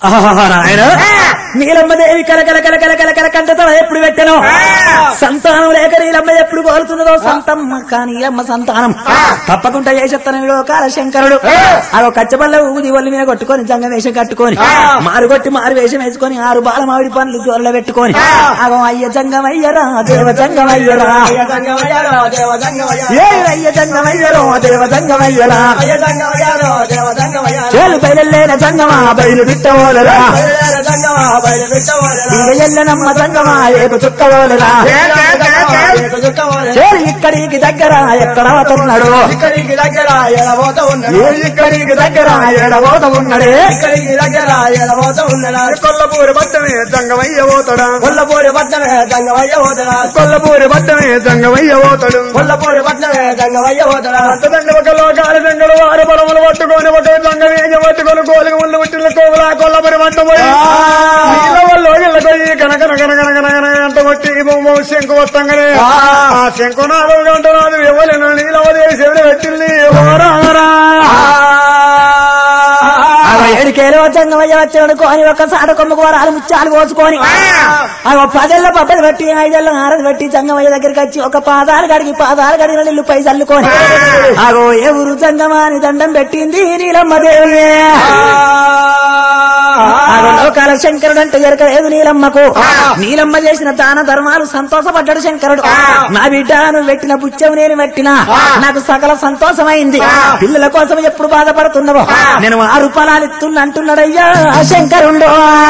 నాయన నీలమ్మదేవి కలకల కలకల కలకల కంటతో ఎప్పుడు పెట్టను సంతానం లేక నీలమ్మ ఎప్పుడు కోరుతున్నదో సంతమ్మ కానీ నీలమ్మ సంతానం తప్పకుండా చేసేస్తాను లోకాల శంకరుడు అదో కచ్చబల్ల ఊది ఒళ్ళు మీద కొట్టుకొని జంగ వేషం కట్టుకొని మారు కొట్టి మారు వేషం వేసుకొని ఆరు బాల మామిడి పండ్లు జోర్ల పెట్టుకొని అగో అయ్య జంగమయ్యరా దేవ జంగమయ్యరా ఏ అయ్య జంగమయ్యరో దేవ జంగమయ్యరా చేలు బయలులేన జంగమా బయలు బిట్టవోలరా ఇక ఎల్లనమ్మ జంగమా ఏపు చుక్కవోలరా చేరు ఇక్కడికి దగ్గర ఎక్కడ అవుతున్నాడు ఇక్కడికి దగ్గర ఎడబోత ఉన్నాడు ఏ ఇక్కడికి దగ్గర ఎడబోత ఉన్నాడే ఇక్కడికి దగ్గర ఎడబోత ఉన్నాడు కొల్లపూరి పట్టమే జంగమయ్య పోతాడా కొల్లపూరి పట్నమే గంగవయ్య పోతడా కొల్లపూరి పట్టమే జంగమయ్య పోతాడు కొల్లపూరి పట్నమే గంగవయ్య పోతడా దండ ఒక లోకాల దంగలు వారు బలములు పట్టుకొని ఒక జంగమేజ పట్టుకొని కోలిక ముళ్ళు పుట్టిన కోవల కొల్లపరి పట్టు పోయి నీళ్ళ వల్ల ఇళ్ళకి కనకన కనకన కనకన అంట కొట్టి బొమ్మ శంకు వస్తాగానే ఆ శంకు నాలుగు గంట నాలుగు ఇవ్వలేను నీలవదేవి శివుడు పెట్టింది ఓరారా అగో ఏడుకేలో జంగమయ్య వచ్చాడు అని ఒక్కసారి కొమ్మకు వరాలు ముత్యాలు కోసుకొని అగో పదేళ్ళ పబ్బది బట్టి ఐదేళ్ళ ఆరది బట్టి జంగమయ్య దగ్గరికి వచ్చి ఒక పాదాలు కడిగి పాదాలు కడిగిన నీళ్లు పై చల్లుకొని అగో ఏ ఊరు జంగమాని దండం పెట్టింది నీలమ్మ దేవి అగో లోకాల శంకరుడు అంటే ఎరకలేదు నీలమ్మకు నీలమ్మ చేసిన దాన ధర్మాలు సంతోషపడ్డాడు శంకరుడు నా బిడ్డ నువ్వు పెట్టిన బుచ్చం నేను పెట్టినా నాకు సకల సంతోషమైంది పిల్లల కోసం ఎప్పుడు బాధపడుతున్నావో నేను ఆరు ఫలాలు ఇస్తున్నా అంటున్నాడయ్యా ఆ శంకరుండు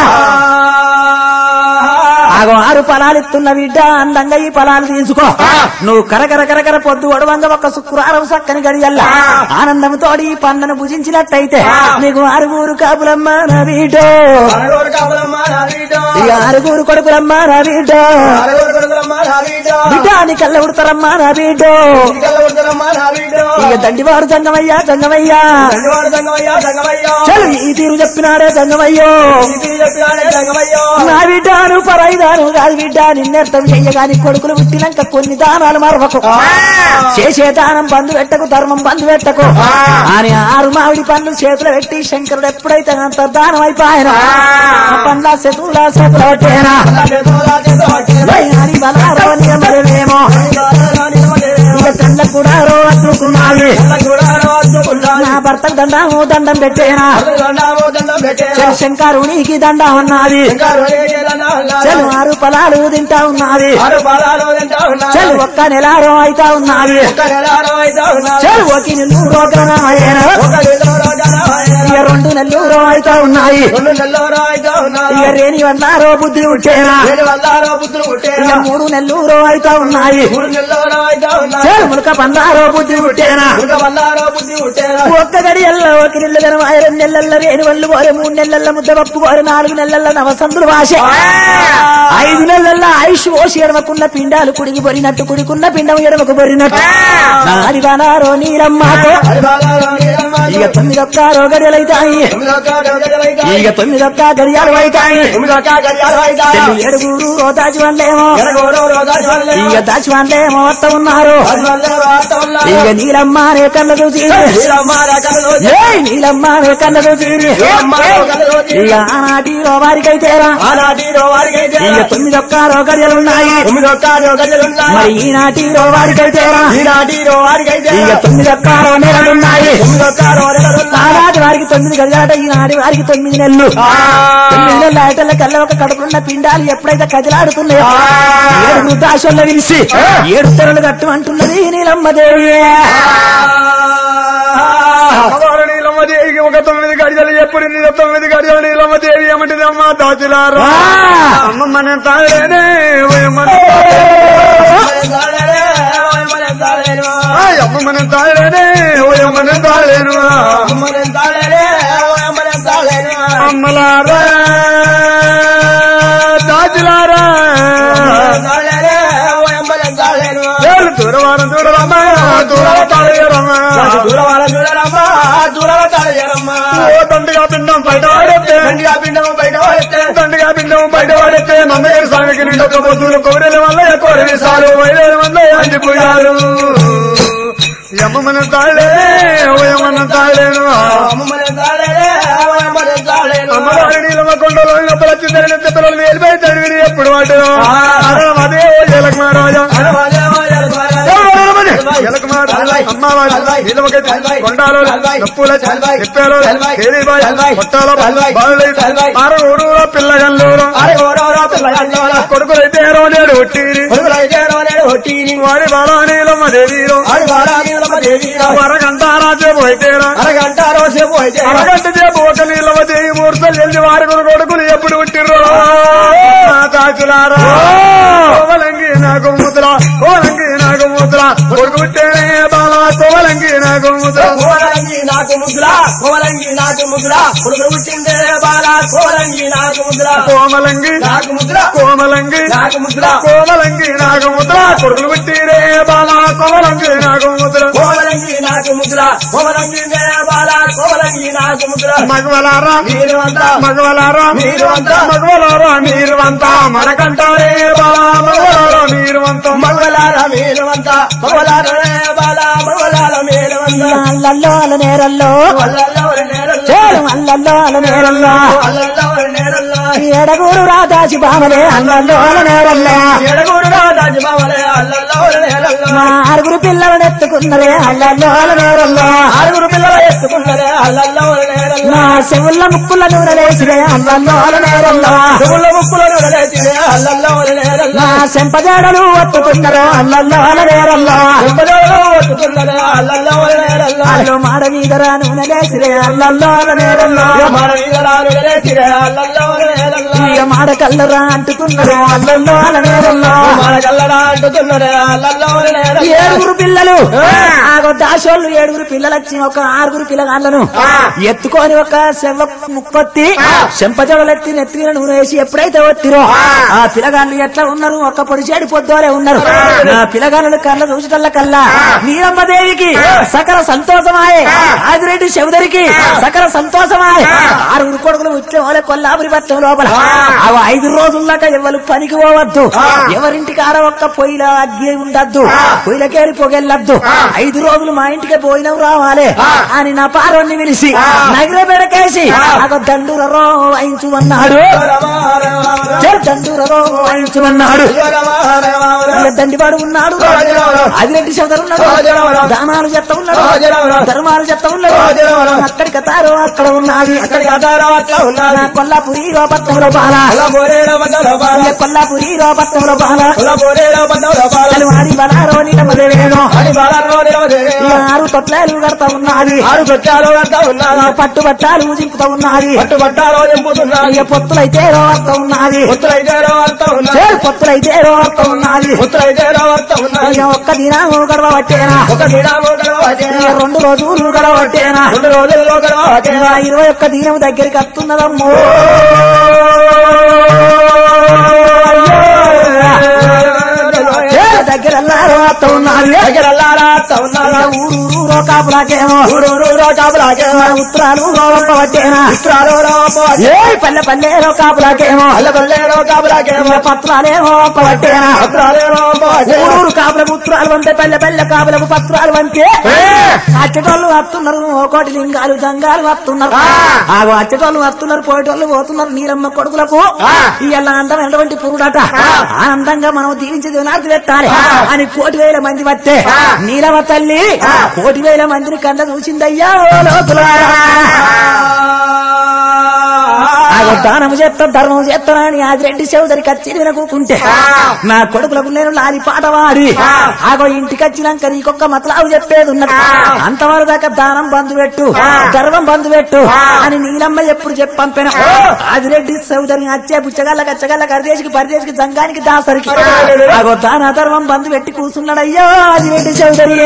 ఆగో ఆరు ఫలాలు ఇస్తున్న బిడ్డ అందంగా ఈ ఫలాలు తీసుకో నువ్వు కరకర కరకర పొద్దు ఒడవంగా ఒక శుక్రవారం సక్కని గడియల్ల ఆనందంతో ఈ పండను భుజించినట్టయితే నీకు ఆరుగురు కాపులమ్మ నా బిడ్డో అరగోరు కాపులమ్మ నా వీడో. ఈ ఆరుగురు కొడుకులమ్మ నా బిడ్డో అరగోరు కొడుకులమ్మ నా వీడో. బిడ్డ నీ కళ్ళ ఉడతారమ్మా నా బిడ్డో ఇటుకల ఉడతలమ్మ నా వీడో. ఇక దండివాడు జంగమయ్యా జంగమయ్యా దండవాడు సంగమయ్య, సంగమయ్య. చలు ఈ తీరు చెప్పినాడే జంగమయ్యో ఇది చెప్పినాడే సంగమయ్య. నా బిడ్డ నువ్వు పరైదాను కాదు బిడ్డ నిన్నర్థం చెయ్యగాని కొడుకులు పుట్టినాక కొన్ని దానాలు మరవకు చేసే దానం బంధు పెట్టకు ధర్మం బంధు పెట్టకు అని ఆరు మామిడి పండ్లు చేతులు పెట్టి శంకరుడు ఎప్పుడైతే అంత దానం అయిపోయాను పండ్ల శతుల శతుల పెట్టేనా చేతోలా చేతో పట్టేనా. అని బలారో నియమలేమో ఇక కళ్ళ కూడా రో అద్దుకున్నావి కూడా రాజుకున్నాడు. నా భర్తకు దండము దండం పెట్టేనా దండాము దండం పెట్టేనా. శంకరునికి దండం ఉన్నది ఇంకా రోజే దండం ఉన్నాడు. చలు ఆరు పొలాలు తింటా ఉన్నది ఆరు పాదాలు తింటా ఉన్నాడు. చలు ఒక్క నెలారో అయితా ఉన్నది ఒక్క నెలలో అయితే ఉన్నాడు. చలు ఒక నెల్లు రోగనాయన ఒక నెలలో రోజాన ఆయన. ఇక రెండు నెల్లూరో అయితా ఉన్నాయి రెండు నెలలో అయితే ఉన్నాడు. ఇక రేని వండారో బుద్ధి ఉంటేనా ఏడు వల్లారో పుత్రులు ఇక పుట్టేనా. మూడు నెల్లూరో అయితా ఉన్నాయి మూడు నెలలో అయితే ఉన్నాడు. చలు ములక పందారో బుద్ధి ఉంటేనా ఒక వల్లారో బుద్ధి పుట్టేనా. ఒక్క గడియల్లో ఒక నెల్లు గనవాయ రెండు నెలల్లో రేణి వల్లు కోరే మూడు నెలల ముద్ద పప్పు కోరే నాలుగు నెలల నవసంతులు భాష ఐదు నెలల్లో ఆయుష్ ఓసి ఎడమకున్న పిండాలు కుడికి బొరినట్టు కుడికున్న పిండం ఎడమకు బొరినట్టు నాది బానారో నీరమ్మాకో అది బాలారో నీలమ్మ. ఇక తొమ్మిది ఒక్క గడియలైతాయి తొమ్మిది ఒక్క గడియలు అయితే. ఇక తొమ్మిది ఒక్క గడియాలు అయితాయి తొమ్మిది ఒక్క గడియలు అయితే. తెలుగు ఏడుగురు ఓ దాచివాన్లేమో ఎనగోరో రోజాన వల్లే. ఇక దాచివాన్లేమో వస్త ఉన్నారు అది వల్లే వార్త ఉన్నారు. ఇక నీలమ్మ నే కళ్ళ చూసి నీలమ్మ రకల రోజు. ఏ నీలమ్మ నే కళ్ళ చూసి నీలమ్మ రకల రోజు. ఇక ఆనాటిలో వారికైతేరా ఆనాటిలో వారికైతే ఇక తొమ్మిది ఒక్క గడియలు ఉన్నాయి తొమ్మిది ఒక్క గడియలు ఉన్నాయి. మరి ఈనాటిలో వారికైతేరా ఈనాటిలో వారికైతే ఇక తొమ్మిది ఒక్క నెలలున్నాయి తొమ్మిది ఒక్క రోజులు ఉన్నాయి. ఆనాటి వారికి తొమ్మిది గడియాట ఈనాటి వారికి తొమ్మిది నెలలు తొమ్మిది నెలల ఆటల కల్లా ఒక కడుపున్న పిండాలు ఎప్పుడైతే కదిలాడుతున్నాయో ఏడు వృద్ధాశల్లో విలిసి ఏడు తెరలు కట్టు అంటున్నది నీలమ్మదేవి అమ్మవారు నీలమ్మదేవికి ఒక తొమ్మిది గడియలు ఎప్పుడు నీళ్ళ తొమ్మిది గడియలు నీలమ్మదేవి ఏమంటది అమ్మ దాచులారా అమ్మ మన తాళేనే ఓయమ్మన ఆయ్ అమ్మ మన తాళేనే ఓయమ్మన తాళేను అమ్మలారా దాచులారా ఏళ్ళు దూరవారం దూరరమ్మా దూరాల తాళేరమ్మా ఓ దండిగా పిండం బయట వాడేస్తే దండిగా పిండం బయట వాడేస్తే నమ్మగారి స్వామికి నిండొక్క పొద్దులు కొబ్బరి వల్ల కోరి సారు వైరేల వల్ల అంటిపోయారు యమ్మన తాళే ఓ యమ్మన తాళేను అమ్మవారి నీలమ రెండు రోజులు నొప్పులు వచ్చిందని ఎంత పిల్లలు వెళ్ళిపోయి తడివిని ఎప్పుడు వాడు అదే ఓ జలక్ మహారాజా కొడుకులైతే రోనేడు ఒట్టిరి వారి బాలానీలమ్మ దేవీరో అరగంట రాజేపు అయితేరా అరగంట రోజేపు అయితే అరగంట చేపు ఒక నీళ్ళమ్మ దేవి మూర్తలు వెళ్ళి వారి కొడుకులు ఎప్పుడు పుట్టిర్రో కాచులారా కోవలంగి నాకు ముద్ర కోవలంగి నాకు ముద్ర కొడుకు పుట్టేనే బాలా కోవలంగి నాకు ముద్ర కోలంగి నాకు ముద్ర కోలంగి నాకు ముద్ర కొడుకు పుట్టిందే బాల కోలంగి నాకు ముద్ర కోమలంగి నాకు ముద్ర కోమలంగి నాకు ముద్ర కోమలంగి నాకు ముద్ర కొడుకులు పుట్టిరే బాలా కోమలంగి నాకు ముద్ర కోలంగి నాకు ముద్ర కోలంగి బాల కోలంగి నాకు ముద్ర మగవలారా మీరు అంతా మగవలారా మీరు అంతా మగవలారా మీరు అంతా మనకంటారే బాలా మగవలారా మీరు అంతా మంగళార మీరు అంతా మంగళార బాల మంగళార మీరు అంతా అల్లల్లో అల నేరల్లో వల్లల్లవరి నేరల్లో చేరు అల్లల్లో అల నేరల్లో వల్లల్లవరి నేరల్లో ఎడగూరు రాదాసి బామలే అల్లల్లో అల నేరల్లో ఎడగూడు రాజు బావలే అల్లల్లవరి నేరల్లో నా ఆరుగురు పిల్లలను ఎత్తుకున్నరే అల్లల్లో అల నేరల్లో ఆరుగురు పిల్లలు ఎత్తుకున్నదే అల్లల్లవరి నేరల్లో నా చెవుల్ల ముక్కుల నూనె లేచిరే అల్లల్లో అల నేరల్లో చెవుల ముక్కులను వదిలేసినే అల్లల్లవరి నేరల్లో నా చెంపజాడలు ఒత్తుకున్నారు అల్లల్లో అల నేరల్లో చెంపదోడు ఒత్తుకున్నదే అల్లల్లవరి నేరల్లో అల్లు మాడ మీదరా నూనె లేచిరే అల్లల్లో అల నేరల్లో మన వీరాలు వదిలేసినే అల్లల్లవరి నేరల్లో ఇక మాడ కల్లరా అంటుకున్నారు అల్లల్లో అల నేరల్లో మన కల్లడా అంటుతున్నదే అల్లల్లవరి నేరల్లో ఏడుగురు పిల్లలు ఆగో దాసోళ్ళు ఏడుగురు పిల్లలు వచ్చి ఒక ఆరుగురు పిల్లగాళ్ళను ఎత్తుకొని ఒక శవ ముక్కొత్తి చెంపజడలెత్తి నెత్తి మీద నూనె వేసి ఎప్పుడైతే ఒత్తిరో ఆ పిల్లగాళ్ళు ఎట్లా ఉన్నారు ఒక్క పొడి చేడి పొద్దులే ఉన్నారు ఆ పిల్లగాళ్ళు కళ్ళ చూసటల్ల కల్లా నీరమ్మదేవికి సకల సంతోషమాయే ఆదిరెడ్డి శివదరికి సకల సంతోషమాయే ఆరుగురు కొడుకులు ఉచ్చే వాళ్ళ కొల్లాపురి పట్టం లోపల అవి ఐదు రోజుల్లాక ఎవరు పనికి పోవద్దు ఎవరింటికి ఆడ ఒక్క పొయ్యిల అగ్గి ఉండద్దు పొయ్యిలకేరి పొగెళ్ళద్దు ఐదు రోజులు మా ఇంటికి పోయినవు రావాలి అని నా పారోని పిలిచి నగర బెడకేసి నాకు దండూరరో వాయించుమన్నాడు చెరు దండూరరో వాయించుమన్నాడు ఇక దండివాడు ఉన్నాడు ఆదిరెడ్డి సోదరు ఉన్నాడు దానాలు చెత్త ఉన్నాడు ధర్మాలు చెత్త ఉన్నాడు అక్కడికి తారు అక్కడ ఉన్నది అక్కడికి అదారా అట్లా ఉన్నది నా కొల్లాపురి రోపత్నంలో బాల అలా బోరేలో పడ్డలో బాల ఇక కొల్లాపురి రోపత్నంలో బాల అలా బోరేలో పడ్డలో బాల వాడి బలారో నిలమదేవేనో అని బాలలో నిలవదేవే ఇక ఆరు తొట్లాలు కడతా ఉన్నది ఆరు సత్యాలు అంతా ఉన్నారా ఇక పట్టు బట్టాలు జింపుతా ఉన్నది పట్టు పట్టాలో ఎంపుతున్నారు ఇక పొత్తులైతే రోత ఉన్నది ఉత్తరైతేరో అంతా ఉన్నారు చేరు పొత్తులైతే రోత ఉన్నది ఉత్తరైతేరో అంతా ఉన్నారు ఇక ఒక్క దినాము గడవ పట్టేనా ఒక దినాము గడవటే ఇక రెండు రోజులు గడవ పట్టేనా రెండు రోజుల్లో గడవటే ఇక ఇరవై ఒక్క దినం దగ్గరికి వస్తున్నదమ్మో చేరు దగ్గర రోత ఉన్నది దగ్గరల్లారా అంతా ఉన్నారా ఇక ఊరు ఊరు కాపులాకేమో ఊరూరు రాజాబులాగే ఉత్తరాలు రోవంప పట్టేనా ఉత్తరాలు రాపోతే ఏ పల్లె పల్లె కాపులాకేమో అల్ల పల్లెలో కాబులాగే ఇక పత్రాలేమో పట్టేనా ఉత్తరాలు రాపోతే ఊరూరు కాపులకు ఉత్తరాలు పంపే పల్లె పల్లె కాపులకు పత్రాలు పంపే అచ్చటోళ్ళు వస్తున్నారు కోటి లింగాలు జంగాలు వస్తున్నారు ఆగో అచ్చటోళ్ళు వస్తున్నారు పోయేటోళ్ళు పోతున్నారు నీలమ్మ కొడుకులకు ఇవాళ అందమైనటువంటి పురుడట ఆనందంగా మనం దీవించి దినార్థి పెట్టాలి అని కోటి వేల మంది వస్తే నీలమ్మ తల్లి కోటి వేల మందిని కంద చూసిందయ్యా ఓ లోపల ఆగో దానం చేస్తా ధర్మం చేస్తానని ఆదిరెడ్డి చౌదరికి వచ్చి వినకుంటే నా కొడుకులకు నేను లాలి పాట వాడి ఆగో ఇంటికి వచ్చినాక నీకొక్క మతలావు చెప్పేది ఉన్నది అంతవరకు దాకా దానం బంధు పెట్టు గర్వం బంధు పెట్టు అని నీలమ్మ ఎప్పుడు చెప్పి పంపిన ఆదిరెడ్డి చౌదరిని వచ్చే పుచ్చగల్ల గచ్చగల్ల కరిదేశికి పరిదేశికి జంగానికి దాసరికి ఆగో దాన ధర్మం బంధు పెట్టి కూర్చున్నాడయ్యో ఆదిరెడ్డి చౌదరి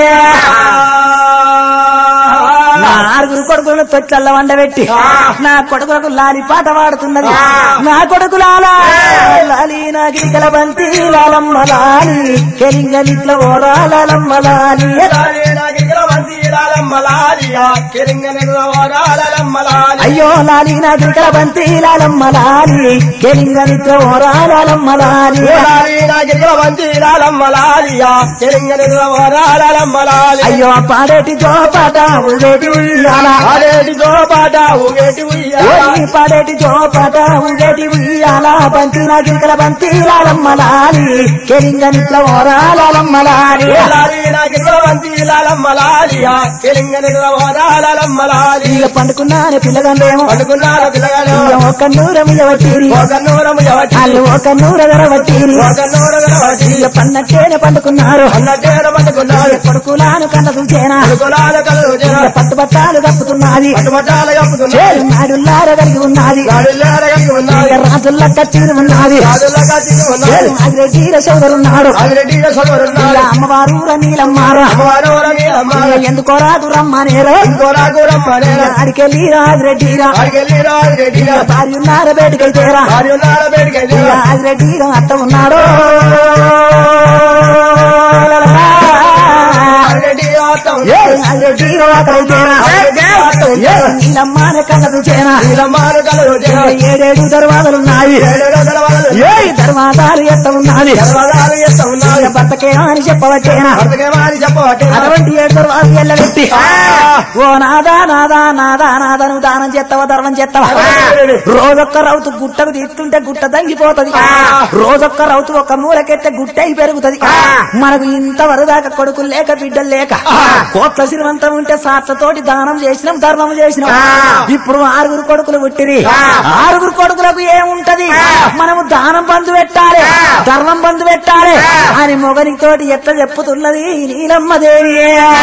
నా ఆరుగురు కొడుకులను తొట్లల్ల వండబెట్టి నా కొడుకులకు లాలి పాట పాడుతున్నది నా కొడుకు లాలా లాలి నా గిరికల బంతి లాలమ్మ లాలి కెలింగ నిట్ల ఓరా లాలమ్మ లాలి లాలి నాకి గిరిగిల మందిరాలమ్మలాలియా కిరింగనెడు వరాలమ్మలాలి అయ్యో లాలి నా గిరికల బంతి లాలమ్మ లాలి కెలింగ నిద్ర ఓరాలమ్మ లాలి లాలి నా గిరిగిల మందిరాలమ్మలాలియా కిరింగనెడు వరాలమ్మలాలి అయ్యో పాడేటి జోపాట ఉడేటి ఉయ్యాల ఆడేటి జోపాట ఊగేటి ఉయ్యాల ఓయ్ పాడేటి జోపాట ఉడేటి ఉయ్యాల బంతి నా గిరికల బంతి లాలమ్మ లాలి కెలింగ నిద్ర ఓరాలమ్మ లాలి లాలి నా గిరిగిల మందిరాలమ్మలాలియా కిరింగనెడు వరాలమ్మలాలి ఇక పండుకున్నాను పిల్లగండేమో పండుకున్నారు పిల్లగాడు ఇక ఒక నూరం ఇవ్వటీరి ఒక నూరము ఎవటి వాళ్ళు ఒక నూర ధరవటీరి ఒక నూరు ఎవటి ఇక పన్నట్టేనే పండుకున్నారు అన్నట్టేన పండుకున్నారు కొడుకులాను కన్న చూచేనా అనుకులాల కలరు జన పట్టు పట్టాలు కప్పుతున్నది పట్టుబట్టాల కప్పుతున్నారు చేరు నాడుల్లార కలిగి ఉన్నది నాడుల్లార కలిగి ఉన్నారు ఇక రాజుల్ల కచ్చీరు ఉన్నది రాజుల కత్తికి ఉన్నారు చేరు నాగిరెడ్డిల సోదరున్నాడు ఆదిరెడ్డిల ఇక సోదరున్నారు అమ్మవారు నీలమ్మారా అమ్మవారు రమీరమ్మ ఎందుకో రాదు రమ్మనేరు ఇంకోరా కూరమ్మనే ఆడికెళ్ళి రాజిరెడ్డిరా ఆడికెళ్ళి రాజిరెడ్డిగా భార్య ఉన్నార బయటకైతేరా భార్య ఉన్నార బయటికి ఇక రాజిరెడ్డిగా అత్త ఉన్నాడు ఆదిరెడ్డి ఆతం ఏ రాజిరెడ్డిగా అత్తైతేరా ఏ నీలమ్మానే కన్న చూచేనా నీలమ్మారు కలరు జన ఏడేడు దర్వాజలున్నాయి ఏడేడో గడవలు ఏ దర్వాజాలు ఎత్త ఉన్నది గడవలు చేస్తా ఉన్నారు భర్తకే అని చెప్పవచ్చేనా భర్తకే మారి చెప్పవట్టే అటువంటి ఏడు దర్వాజు ఎల్లబెట్టి ఓ నాదా నాదా నాదా నాదా నువ్వు దానం చేస్తావా ధర్మం చేస్తావా రోజొక్క రౌతు గుట్టకు తీస్తుంటే గుట్ట దంగిపోతది రోజొక్క రౌతు ఒక మూలకెత్తే గుట్టై పెరుగుతది మనకు ఇంత వరదాకా కొడుకులు లేక బిడ్డలు లేక కోట్ల శ్రీమంతం ఉంటే సాట్లతోటి దానం చేసినాం ధర్మం చేసినాం ఇప్పుడు ఆరుగురు కొడుకులు పుట్టిరి ఆరుగురు కొడుకులకు ఏముంటది మనము దానం బంధు పెట్టాలి ధర్మం బంధు పెట్టాలి అని మొగనితోటి ఎట్లా చెప్పుతున్నది నీలమ్మ దేవి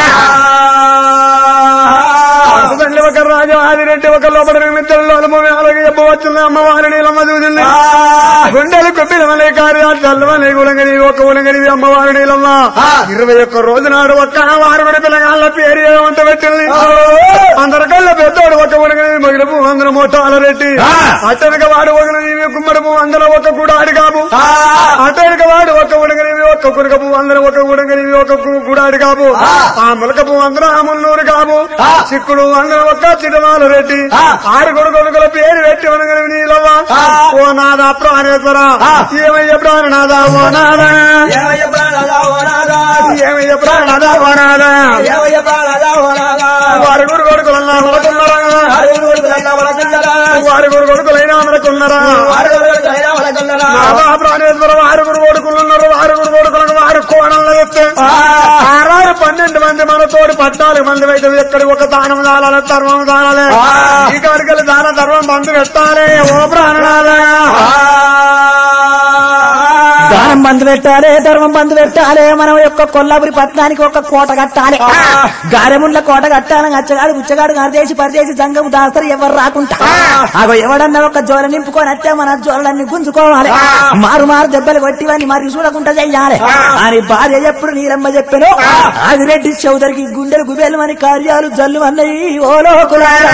తండ్రి ఒక రాజు ఆదిరెడ్డి ఒక లోపల నిమిత్తంలో అనుభవం అలాగే చెప్పవచ్చుంది అమ్మవారి నీలమ్మ చూసింది గుండెలు కొప్పిన వలే కార్యాలు చల్లవలే గులంగని ఒక ఉలంగని అమ్మవారి నీలమ్మ ఇరవై ఒక్క రోజు నాడు ఒక్క వారుగుడి పిల్లగాళ్ళ పేరు ఏమంత పెట్టింది అందరి కళ్ళ పెద్దోడు ఒక ఉలంగని మగిలపు అందరం మోటాల రెట్టి అట్టనక వాడు ఒక కుమ్మడపు అందరం ఒక కూడా అడిగాము అటెనక వాడు ఒక ఉడగనివి ఒక కురకపు అందరం ఒక ఉడగనివి ఒక కు- గుడాడి కాపు ఆ ములకపు అందరం ఆ మున్నూరు కాపు చిక్కుడు అందరం ఒక చిటమాల రెడ్డి ఆరు కొడుకొడుకుల పేరు పెట్టి ఉనగనివి నీలవ్వ ఓ నాదా ప్రాణేశ్వర ఏమయ్య ప్రాణనాథా ఓ నాదా ఏమయ్య ప్రాణాలా ఓనాదా ఏమయ్య ప్రాణనాథా ఓ నాదా ఏమయ్య ప్రాణాలా ఓనాదా వారి గురు కొడుకులన్నా మనకున్నారా ఆరుగురు కొడుకులన్నా మనకున్నరా వారి గురు కొడుకులైనా మనకున్నారా ఆరుగురు కొడుకులైనా మనకున్నరా నాదా ప్రాణేశ్వర ఆరుగురు కొడుకులు ఉన్నారు ఆరుగురు కొడుకులకు వారు కోణంలో ఎత్తే ఆరారు పన్నెండు మంది మన తోడు పద్నాలుగు మంది అయితే ఎక్కడి ఒక దానం దానాలి ధర్మం దానాలి ఈ కాడికెళ్ళి దాన ధర్మం బంధు పెట్టాలి ఓ ప్రాణనాథ దానం బంధు పెట్టాలి ధర్మం బంధు పెట్టాలి మనం యొక్క కొల్లాపురి పట్టణానికి ఒక కోట కట్టాలి గారెముండ్ల కోట కట్టాలి అచ్చగాడు బుచ్చగాడు గారిదేసి పరిదేసి జంగము దాస్తారు ఎవరు రాకుంటా అగో ఎవడన్నా ఒక జోల నింపుకొని అట్టే మన జోలన్నీ గుంజుకోవాలి మారు మారు దెబ్బలు కొట్టివని మరి చూడకుండా చెయ్యాలి అని భార్య ఎప్పుడు నీలమ్మ చెప్పాను ఆదిరెడ్డి చౌదరికి గుండెలు గుబేలు అని కార్యాలు జల్లు అన్నయి ఓ లోకులారా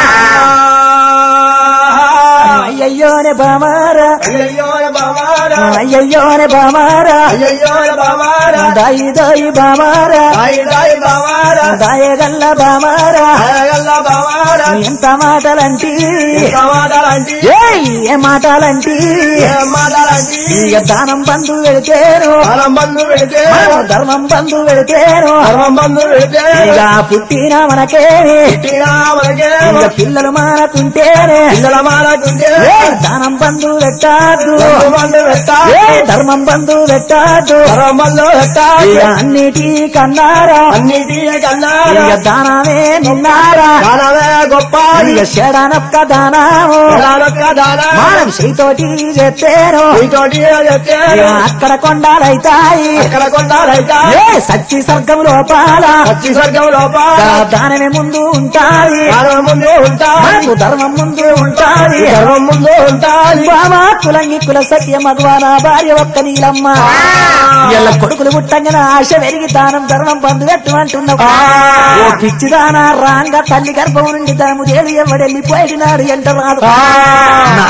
అయ్యయ్యోనే బామారా అయ్యయ్యోన బామారా అయ్యయ్యోనే బామారా అయ్యయ్యోన బామారా దాయి దాయి బామారా దాయి దాయి బామారా దాయగల్ల బామారా అయ్యగల్ల బామారా ఎంత మాటలంటి సమాధానంటి ఏయ్ ఏ మాటలంటి ఏం మాటలంటి ఇక దానం బంధు వెళితేను మనం బంధు పెడితే ధర్మం బంధు వెళితేను ధర్మం బంధు పెడితే ఇక పుట్టిన మనకేమి పుట్టినా మనకే ఇక పిల్లలు మానకుంటేనే పిల్లల మాలకుంటే ఏ దానం బంధు పెట్టాదు ధర్మం బంధు పెట్టా ఏ ధర్మం బంధు పెట్టాదు ధర్మం బంధు పెట్టా ఇక అన్నిటి కన్నారా అన్నిటి కన్నా ఇక దానమే నిన్నారా దానమే గొప్ప ఇక శరణొక్క దానము దానొక్క దాన మనం చేతోటి చెప్పాను నీతోటి చెప్తే ఇక అక్కడ కొండాలైతాయి అక్కడ కొండాలైతా ఏ సచ్చి స్వర్గం లోపాల పచ్చి స్వర్గం లోపల ఆ దానమే ముందు ఉంటాయి దానం ముందు ఉంటా మనకు ధర్మం ముందు ఉంటాయి ధర్మం ముందు ఉంటాది బాబా కులంగి కుల సత్య మగవాన భార్య ఒక్క నీలమ్మ ఎల్ల కొడుకులు పుట్టంగన ఆశ వెరిగి దానం ధర్మం బంధు పెట్టమంటున్నావు ఓ పిచ్చిదానా రాంగ తల్లి గర్భం నుండి దాము దేడు ఎవడెళ్ళిపోయినాడు ఎంట రాదు నా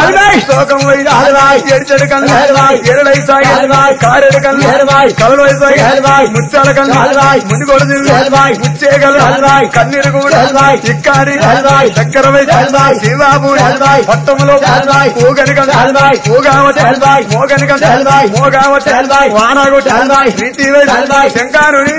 శోకం పోయి ఎడిచెడు కన్ను ఎరడై సాగి కారెడు కన్ను కలలు సాగి ముత్యాల కన్ను ముందు కొడు ముచ్చేగలు కన్నీరు కూడా ఇక్కారి చక్కెర శివాబు పట్టములో పూగని కన్ను పూగావతి మోగని కన్ను మోగావతి వానాగొట్టి ప్రీతి శంకారుని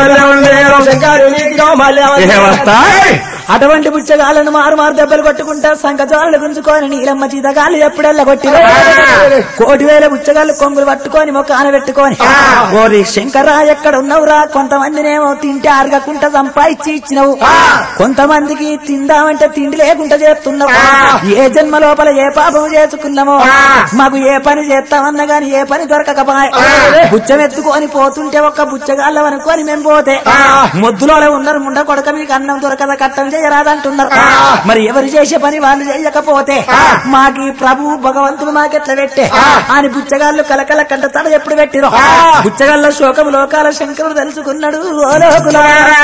అటువంటి బుచ్చగాళ్ళను మారు మారు దెబ్బలు కొట్టుకుంటా సంకజాలను గుంజుకొని నీలమ్మ చీతగాళ్ళు ఎప్పుడెల్లా కొట్టి కోటి వేల బుచ్చగాళ్ళు కొంగులు పట్టుకొని మొక్కాన పెట్టుకొని ఓరి శంకరా ఎక్కడ ఉన్నవురా కొంతమందినేమో తింటే అరగకుంట సంపాదించి ఇచ్చినవు కొంతమందికి తిందామంటే తిండి లేకుండా చేస్తున్నావు ఏ జన్మ లోపల ఏ పాపం చేసుకున్నామో మాకు ఏ పని చేస్తామన్నా గాని ఏ పని దొరకకపోయే బుచ్చం ఎత్తుకొని పోతుంటే ఒక్క బుచ్చగాళ్ళం అనుకొని మేము పోతే మొద్దులోనే ఉన్నారు ముండ కొడక మీకు అన్నం దొరకద కట్టం చేయరాదంటున్నారు మరి ఎవరు చేసే పని వాళ్ళు చేయకపోతే మాకి ప్రభు భగవంతుడు మాకెట్లా పెట్టే అని బుచ్చగాళ్ళు కలకల కంట తడ ఎప్పుడు పెట్టిరో బుచ్చగాళ్ళ శోకము లోకాల శంకరుడు తెలుసుకున్నాడు ఓ లోకులా.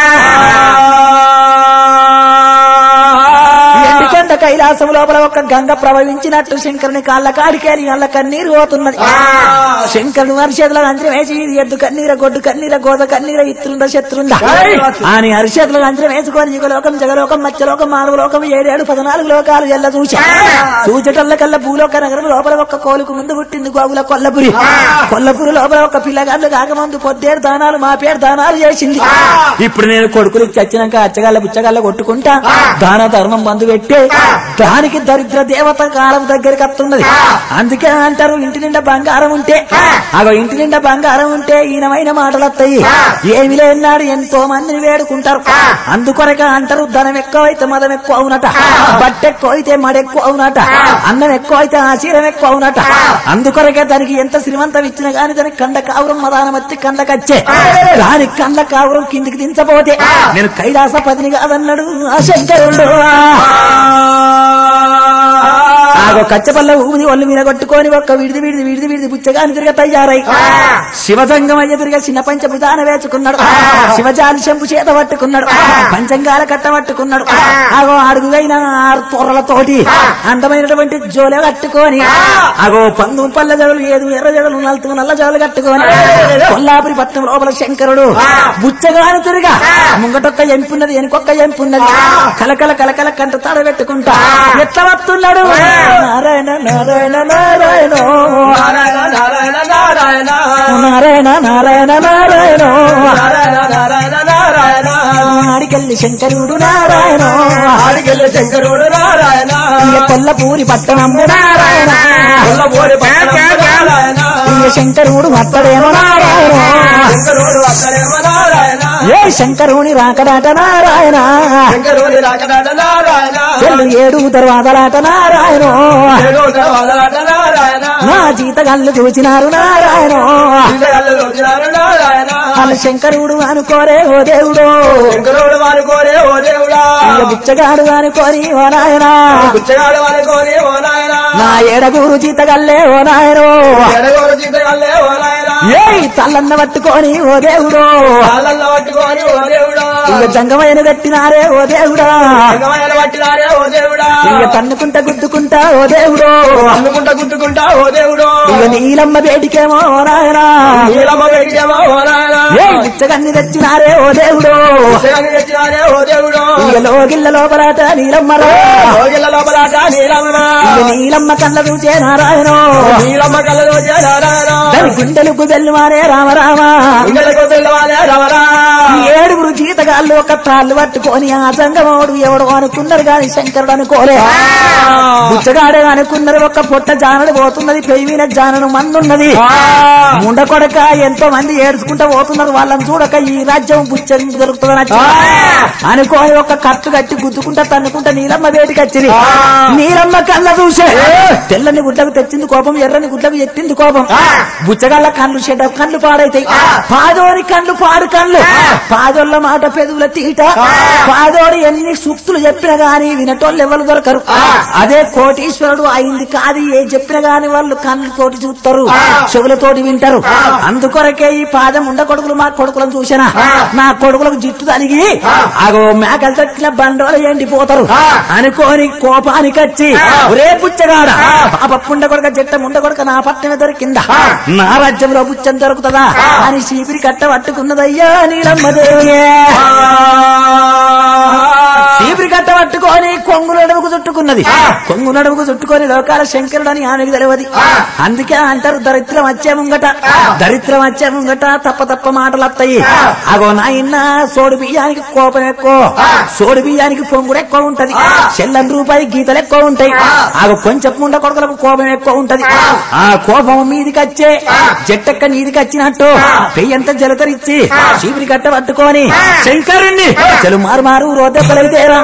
ఎండికొండ కైలాసం లోపల ఒక గంగ ప్రవహించినట్టు శంకరుని కాళ్ళ కాడికేరి వాళ్ళ కన్నీరు పోతున్నది శంకరుని అరిచేతుల అంజనం వేసి ఇది ఎద్దు కన్నీర గొడ్డు కన్నీర గోద కన్నీర ఇత్రుందా శత్రుందా అని అరిచేతుల అంజనం వేసుకొని యుగలోకం జగలోకం మత్స్యలోకం మానవ లోకం ఏడేడు పద్నాలుగు లోకాలు ఎల్ల చూసా చూచటల్ల కల్లా భూలోక నగరం లోపల ఒక కోలుకు ముందు పుట్టింది గోగుల కొల్లపురి కొల్లపురి లోపల ఒక పిల్లగాళ్ళు కాకముందు పొద్దేరు దానాలు మా పేరు దానాలు చేసింది ఇప్పుడు నేను కొడుకులు చచ్చినాక అచ్చగాళ్ళ బుచ్చగాళ్ళ కొట్టుకుంటా దాన ధర్మం మందు పెట్టి దానికి దరిద్ర దేవత కాలం దగ్గరికి వస్తున్నది అందుకే అంటారు ఇంటి నిండా బంగారం ఉంటే అగో ఇంటి నిండా బంగారం ఉంటే ఈయనమైన మాటలు వస్తాయి ఏమి లేనాడు ఎంతో మందిని వేడుకుంటారు అందుకొరక అంటారు ధనం ఎక్కువ అయితే మదం ఎక్కువ అవునట బట్ట ఎక్కువ అయితే మడ ఎక్కువ అవునట అన్నం ఎక్కువ అయితే ఆశీరం ఎక్కువ అవునట అందుకొరకే దానికి ఎంత శ్రీమంతం ఇచ్చినా గాని దానికి కండ కావురం మదానం వచ్చి కండకచ్చే దానికి కండ కావురం కిందికి దించబోతే నేను కైలాస పదిని కాదన్నాడు ఆ శంకరుడు ఆగో కచ్చపల్ల ఊది ఒళ్ళు మీద కొట్టుకొని ఒక్క విడిది విడిది విడిది విడిది బుచ్చగాని తిరిగ తయారై శివజంగం అయ్య తిరిగ చిన్న పంచభుతాన వేచుకున్నాడు శివజాలి శంపు చేత పట్టుకున్నాడు పంచంగాల కట్ట పట్టుకున్నాడు ఆగో అడుగుగైన ఆరు తొర్రలతోటి అందమైనటువంటి జోలె కట్టుకొని అగో పందు పల్ల జడలు ఏడు ఎర్ర జడలు నలుతు నల్ల జడలు కట్టుకొని కొల్లాపురి పట్నం లోపల శంకరుడు బుచ్చగాని తిరిగా ముంగటొక్క ఎంపున్నది వెనుకొక్క ఎంపున్నది కలకల కలకల కంట తడ పెట్టుకుంటా ఎట్లా వస్తున్నాడు నారాయణ నారాయణ నారాయణ నారాయణ నారాయణ నారాయణ నారాయణ నారాయణ నారాయణ నారాయణ నారాయణ నారాయణ ఆడికెళ్ళి శంకరుడు నారాయణ ఆడికెళ్ళి శంకరుడు నారాయణ ఇక కొల్లపూరి పట్టణము నారాయణ కొల్లబోడి పట్టణం నారాయణ ఇక శంకరుడు అత్తడేమో నారాయణ శంకరుడు అక్కడేమో నారాయణ ఏ శంకరుని రాకడాట నారాయణ శంకరుడి రాకడాట నారాయణ ఎల్లు ఏడు దర్వాదలాట నారాయణ ఏడో వదలాట నారాయణ నా జీతగాళ్ళు చూచినారు నారాయణ ఇంద్రగల్లు రోజునాడు నారాయణ వాళ్ళు శంకరుడు అనుకోరే ఓ దేవుడు శంకరుడు వారి కోరే ఓ దేవుడా ఇక బుచ్చగాడు అనుకోని ఓ నాయనా పుచ్చగాడు వారి కోరే ఓ నాయన నా ఏడగూరు జీతగల్లే ఓ నాయనో ఎడగోడు చింతగల్లే ఓ నాయన ఏయ్ తల్లన్న పట్టుకొని ఓ దేవుడు కాళ్ళల్లో పట్టుకొని ఓ దేవుడా ఇక జంగమైన కట్టినారే ఓ దేవుడా సంగమైన పట్టినారే ఓ దేవుడా ఇక తన్నుకుంటా గుద్దుకుంటా ఓ దేవుడు అమ్ముకుంటా గుద్దుకుంటా ఓ దేవుడు ఇక నీలమ్మ వేడికేమో ఓ నాయనా నీలమ్మ వెడికేమో ఓ నాయన ఏ బుచ్చగన్ని తెచ్చినారే ఓ దేవుడు పుచ్చగాన్ని తెచ్చినారే ఓ దేవుడు ఇక లోగిళ్ళ లోపలాట నీలమ్మరా భోగిళ్ళ లోపలాట నీలమ్మ ఇక నీలమ్మ కళ్ళ చూచే నారాయణ నీలమ్మ కళ్ళ రోజే నారాయణ దాని గుండెలకు బెల్లుమారే రామరామ ఇంగలకు పిల్లవాలే రమరా ఈ ఏడుగురు జీతగాళ్ళు ఒక తాళ్ళు పట్టుకొని ఆ సంగమోడు ఎవడు అనుకున్నారు గాని శంకరుడు అనుకోలే బుచ్చగాడే అనుకున్నారు ఒక పొట్ట జానడు పోతున్నది పెయిన జానను మందున్నది ముండ కొడక ఎంతో మంది ఏడ్చుకుంటా పోతున్నారు వాళ్ళని చూడక ఈ రాజ్యం బుచ్చ దొరుకుతుందని వచ్చి అనుకోని ఒక కట్టు కట్టి గుద్దుకుంటా తన్నుకుంటా నీలమ్మ వేటికి వచ్చింది నీలమ్మ కళ్ళ చూసే తెల్లని గుడ్లకు తెచ్చింది కోపం ఎర్రని గుడ్లకు ఎత్తింది కోపం బుచ్చగల్ల కళ్ళు చెడ్డ కళ్ళు పాడైతాయి పాదోని కళ్ళు పాడు కళ్ళు పాదోళ్ళ మాట పెదవుల తీట పాదోడు ఎన్ని సూక్తులు చెప్పినా గాని వినటోళ్ళు ఎవరు దొరకరు అదే కోటీశ్వరుడు అయింది కాదు ఏ చెప్పినా గాని వాళ్ళు కళ్ళతోటి చూస్తారు చెవులతోటి వింటారు అందుకొరకే ఈ పాదం ఉండకొడుకులు మా కొడుకులను చూసినా నా కొడుకులకు జిట్టు తనిగి అగో మేకలు తట్టిన బండోలు ఎండిపోతారు అనుకోని కోపానికి వచ్చి ఒరే పుచ్చగాడ పాప పుండ కొడక జట్ట ముండ కొడక నా పట్టణమే దొరికిందా నా రాజ్యంలో పుచ్చం దొరుకుతుందా అని చీపిరి కట్ట పట్టుకున్నదయ్యా నీలమ్మదేవి చీపిరి కట్ట పట్టుకొని కొంగు నడుముకు చుట్టుకున్నది కొంగు నడుముకు చుట్టుకొని లోకాల శంకరుడు అని ఆమెకు తెలియదు అందుకే అంటారు దరిద్రం వచ్చే ముంగట దరిద్రం వచ్చే ముంగట తప్ప తప్ప మాటలు వస్తాయి అగో నాయన సోడు బియ్యానికి కోపం ఎక్కువ సోడు బియ్యానికి పొంగుడు ఎక్కువ ఉంటది చెల్లని రూపాయి గీతలు ఎక్కువ ఉంటాయి అగో కొంచెం ముండ కొడుకులకు కోపం ఎక్కువ ఉంటది ఆ కోపం మీదికి వచ్చే జట్టెక్క నీదికి వచ్చినట్టు పెయ్యంత జలతరిచ్చి చీపిరి కట్ట పట్టుకొని శంకరుణ్ణి చెలు మారు మారు రోదెబ్బలైతేరా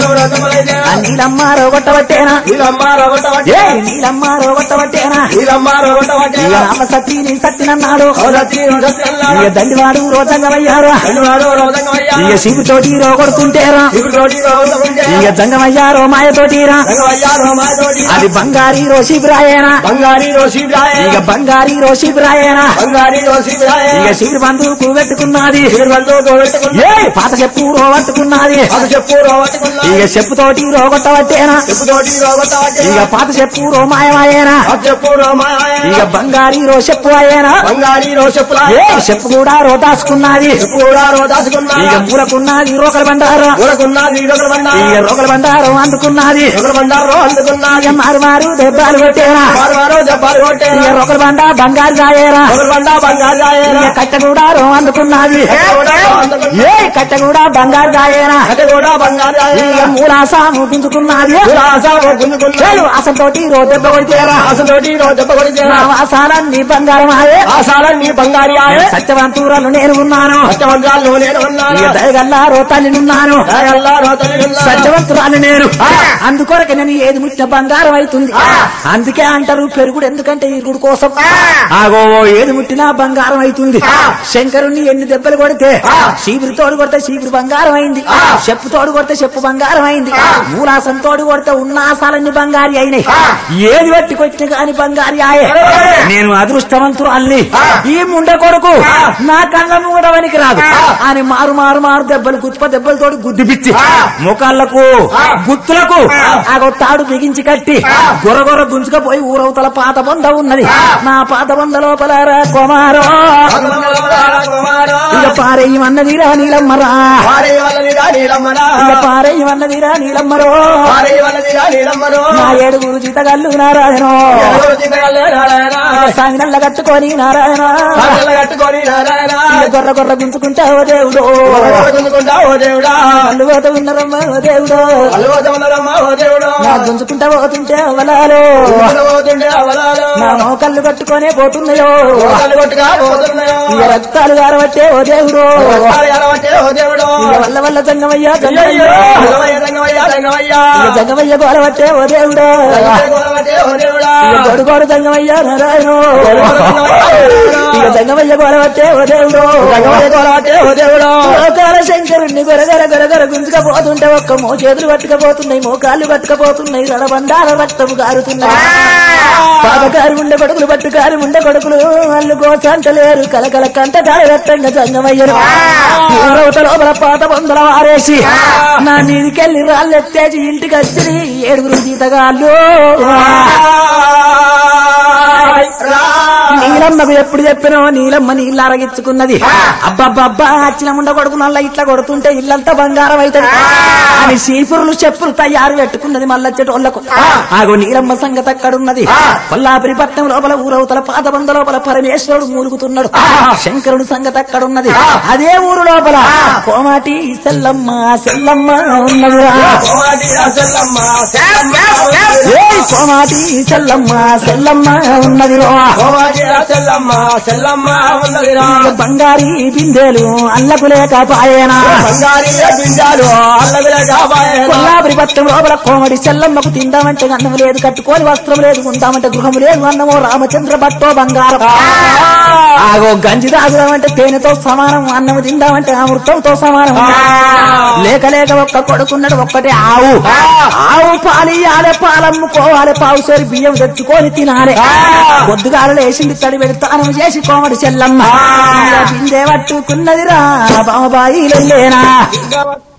నీలమ్మ రోగొట్టబట్టేనా ఏ నీలమ్మ రోగొట్టబట్టేనా ఇక రామ సత్తిని సత్తినన్నాడు ఇక దండివాడు రోజంగమయ్యారా ఇక శివుతోటి రోగొడుతుంటేరా ఇక జంగమయ్యారో మాయతోటిరా అది బంగారీ రో శిబిరాయేనా బంగారీ రోషి ఇక బంగారీ రో శిబిరాయేనా బంగారీ రోషి ఇక శిబిరి బంధువుకు పెట్టుకున్నది పెట్టుకున్నా ఏ పాత చెప్పు రో పట్టుకున్నది అది చెప్పు రోగట్టుకున్నా ఇక చెప్పుతోటి రోగొట్టబట్టేనా చెప్పుతోటి రోగట్టు ఇక పాత చెప్పు రో మాయమాయేనా అది చెప్పు రోమాయ ఇక బంగారీ రో చెప్పు అయ్యేనా బంగారీ రో చెప్పులా ఏ చెప్పు కూడా రో దాచుకున్నది చెప్పు కూడా రోదాసుకున్నా ఇక మూలకున్నది రోకల బండారు ఊరకున్నా నీడొకరు ఇక బండారు రోకల బండారు అందుకున్నది ఒకరు బండారు అందుకున్నా ఇక మారు మారు దెబ్బలు కొట్టేనా వారు వారు దెబ్బలు కొట్టే ఇక రోకల బండ బంగారు కాయేరా ఒకరు బండా బంగారు ఇక కట్ట కూడా రో అందుకున్నది ఏ కట్ట కూడా బంగారు కాయేనా కట్ట కూడా బంగారు ఇక మూలాసాము గుంజుకున్నది చెలు అసంతోటి రో దెబ్బ కొడితేరా ఆశతోటి రోజు దెబ్బ కొడితే నా వాసాలన్నీ బంగారం ఆయే ఆశాలన్నీ బంగారి ఆయే సత్యవంతురాలు నేను ఉన్నాను సత్యవంతాలు నేను ఇక ఉన్నాను దయగల్లా రో తల్లినున్నాను దయగల్లారో తల్లి ఉన్నాను. సత్యవంతురాలు నేను అందుకొరకు నేను ఏది ముట్టిన బంగారం అవుతుంది అందుకే అంటారు పెరుగుడు ఎందుకంటే ఇరుగుడు కోసం ఆగో ఏది ముట్టినా బంగారం అవుతుంది శంకరుణ్ణి ఎన్ని దెబ్బలు కొడితే శీబిరి తోడు కొడితే శీబిరి బంగారం అయింది చెప్పు తోడు కొడితే చెప్పు బంగారం అయింది మూలాసం తోడు కొడితే ఉన్నాసాలన్నీ బంగారి అయినాయి ఏది పట్టి కొట్టిన కాని బంగారి ఆయే నేను అదృష్టవంతురాల్ని ఈ ముండ కొడుకు నా కళ్ళ ముంగడవనికి రాదు అని మారు మారు మారు దెబ్బలు గుత్ప దెబ్బలతోటి గుద్దిపిచ్చి ముఖాళ్లకు గుత్తులకు ఆ తాడు బిగించి కట్టి గొర్ర గుంజుకపోయి ఊరవతల పాత బొంద ఉన్నది నా పాత బొంద లోపల రా కుమారో ఇక పారేయమన్నదిరా నీలమ్మరా వారే వల్లదిరా నీలమ్మరా. ఇక పారేయమన్నదిరా నీలమ్మరో వారే వల్లదిరా నీలమ్మరో. నా ఏడుగురు జీతగల్లు నారాయణో ఎవరు చింతగల్లే నారాయణ. సాగినల్ల కట్టుకొని నారాయణ కాళ్ళ కట్టుకొని నారాయణ. ఇక గొర్ర గొర్ర గుంజుకుంటావో దేవుడు ఎవరు చిందుకుంటా ఓ దేవుడా. కళ్ళు పోత ఉన్నారమ్మా ఓ దేవుడు అలవోదములరమ్మా ఓ దేవుడా. నా గుంజుకుంటా పోతుంటే అవలాలు ఊరు పోతుండే అవలాలు. నా మోకళ్ళు కట్టుకొనే పోతున్నాయో ఓటలు కొట్టుగా పోతున్నాయో. ఇక రక్తాలు గారబట్టే ఓ దేవుడు రక్తాలు ఎలవట్టే ఓ దేవుడు. ఇక వల్ల వల్ల జంగమయ్యా అయ్యయ్యో. జంగమయ్యా రంగమయ్య, రంగమయ్య, రంగమయ్య. ఇక జంగమయ్య గోలబట్టే ఓ దేవుడు రంగమయ్య గోలవట్టే ఓ దేవుడా. ఇక గొడుగోడు జంగమయ్యా నారాయణ ఇక జంగమయ్య గోలబట్టే ఓ దేవుడు రంగమయ్య గోలవట్టే ఓ దేవుడా. లోకాల శంకరుణ్ణి గొరగర గొరగర గుంజుకపోతుంటే ఒక్క మో చేతులు పట్టుకపోతున్నాయి మోకాళ్ళు పట్టుకపోతున్నాయి రడబండాల రక్తము గారుతున్నాయి పాపకారు ఉండే కొడుకులు పట్టుకారు ఉండే కొడుకులు వాళ్ళు గోచంటలేరు కలకల కంట కాడ రక్తంగా జంగమయ్యరు ఊరవత లోపల పాత బొందల వారేసి నా మీదికెళ్ళి రాళ్ళు ఎత్తేసి ఇంటికి వచ్చి ఏడుగురు జీతగాళ్ళు నీలమ్మకు ఎప్పుడు చెప్పినో నీలమ్మ నీళ్ళు అరగించుకున్నది అబ్బబ్బబ్బా అచ్చిన ముండ కొడుకు నల్ల ఇట్లా కొడుతుంటే ఇల్లంతా బంగారం అవుతుంది అని సీపురులు చెప్పులు తయారు పెట్టుకున్నది మల్లచ్చేటోళ్లకు ఆగో నీలమ్మ సంగతి అక్కడున్నది కొల్లాపురి పట్నం లోపల ఊరవతల పాత బంద లోపల పరమేశ్వరుడు మూలుగుతున్నాడు శంకరుడు సంగతి అక్కడున్నది అదే ఊరు లోపల కోమాటి సెల్లమ్మ సెల్లమ్మ ఉన్నదిరా కోమాటిరా చెల్లమ్మ, ఏ కోమాటి సెల్లమ్మ సెల్లమ్మ ఉన్నదిరా కోమాటిరా చెల్లమ్మ, చెల్లమ్మ ఉన్నదిరా. బంగారి బిందెలు అల్లకు లేకపాయేనా బంగారీ బిందాలు అల్లవిలే కాపాయన. కొల్లాపురి పట్టం లోపల కోమడి సెల్లమ్మకు తిందామంటే అన్నం లేదు కట్టుకోని వస్త్రం లేదు ఉందామంటే గృహం లేదు అన్నమో రామచంద్ర భట్టో బంగారం ఆగో గంజి తాగుదామంటే తేనెతో సమానం అన్నం తిందామంటే అమృతంతో సమానం లేక లేక ఒక్క కొడుకున్నాడు ఒక్కటే ఆవు ఆవు పాలు ఇయ్యాలి పాలమ్ముకోవాలి పావు సోరి బియ్యం తెచ్చుకొని తినాలి పొద్దుగాల లేచింది తడి పెడతానం చేసి కోమడి చెల్లమ్మ బిందె పట్టుకున్నదిరా బాబాయి లేనా